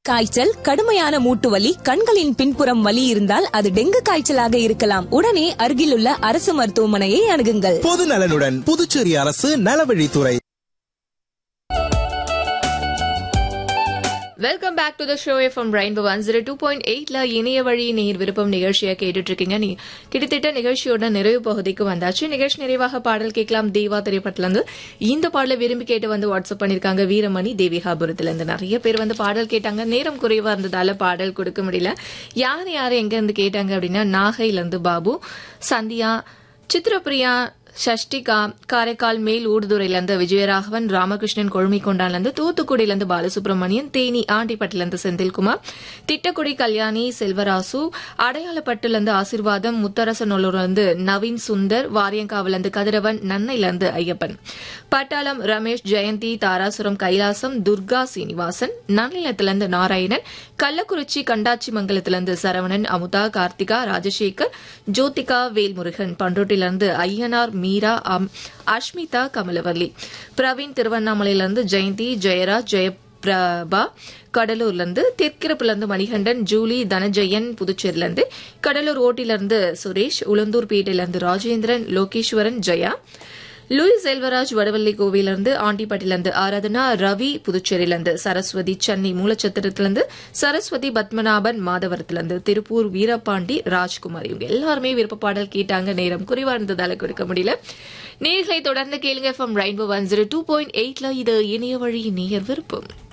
காய்ச்சல் கடுமையான மூட்டு வலி கண்களின் பின்புறம் வலி இருந்தால் அது டெங்கு காய்ச்சலாக இருக்கலாம் உடனே அருகிலுள்ள அரசு மருத்துவமனையை அணுகுங்கள் பொது நலனுடன் புதுச்சேரி அரசு நலவழித்துறை welcome back to the show from rainbow one zero two point எயிட்ல இணைய வழி நேர் விருப்பம் நிகழ்ச்சியை கேட்டுட்டு இருக்கீங்க நீ கிட்டத்தட்ட நிகழ்ச்சியோட நிறைவு பகுதிக்கு வந்தாச்சு நிகழ்ச்சி நிறைவாக பாடல் கேட்கலாம் தேவா திரைப்படத்துல இருந்து இந்த பாடலை விரும்பி கேட்டு வந்து வாட்ஸ்அப் பண்ணிருக்காங்க வீரமணி தேவிகாபுரத்துல இருந்து நிறைய பேர் வந்து பாடல் கேட்டாங்க நேரம் குறைவா இருந்ததால பாடல் கொடுக்க முடியல யார் யார் எங்க இருந்து கேட்டாங்க அப்படின்னா நாகையில இருந்து பாபு சந்தியா சித்ரபிரியா ஷஷ்டிகா காரைக்கால் மேல் ஊடுதுறையிலிருந்து விஜயராகவன் ராமகிருஷ்ணன் கொழுமிக்கொண்டான்லேருந்து தூத்துக்குடியிலிருந்து பாலசுப்ரமணியன் தேனி ஆண்டிப்பட்டிலிருந்து செந்தில்குமார் திட்டக்குடி கல்யாணி செல்வராசு அடையாளப்பட்டுலேருந்து ஆசிர்வாதம் முத்தரசநல்லூர்லேருந்து நவீன் சுந்தர் வாரியங்காவிலிருந்து கதிரவன் நன்னையிலிருந்து ஐயப்பன் பட்டாளம் ரமேஷ் ஜெயந்தி தாராசுரம் கைலாசம் துர்கா சீனிவாசன் நன்னிலத்திலிருந்து நாராயணன் கள்ளக்குறிச்சி கண்டாச்சி மங்கலத்திலிருந்து சரவணன் அமுதா கார்த்திகா ராஜசேகர் ஜோதிகா வேல்முருகன் பண்ருட்டிலிருந்து ஐயனார் மீரா அம்- அஷ்மிதா கமலவல்லி பிரவீன் திருவண்ணாமலையிலிருந்து ஜெயந்தி ஜெயராஜ் ஜெயபிரபா கடலூர்ல இருந்து தெற்கிரப்புல இருந்து மணிகண்டன் ஜூலி தனஜெயன் புதுச்சேரியில இருந்து கடலூர் ஓட்டில சுரேஷ் உளுந்தூர்பேட்டையில இருந்து ராஜேந்திரன் லோகேஸ்வரன் ஜெயா லூயிஸ் செல்வராஜ் வடவள்ளி கோவிலிருந்து ஆண்டிப்பட்டிலிருந்து ஆராதனா ரவி புதுச்சேரியிலிருந்து சரஸ்வதி சென்னை மூலச்சத்திரத்திலிருந்து சரஸ்வதி பத்மநாபன் மாதவரத்திலிருந்து திருப்பூர் வீரபாண்டி ராஜ்குமார் இவங்க எல்லாருமே விருப்ப பாடல் கேட்டாங்க நேரம் குறைவா இருந்ததால கொடுக்க முடியல நேர்களை தொடர்ந்து கேளுங்க from rainbow one zero two point எயிட்ல இது இணைய வழி நேயர் விருப்பம்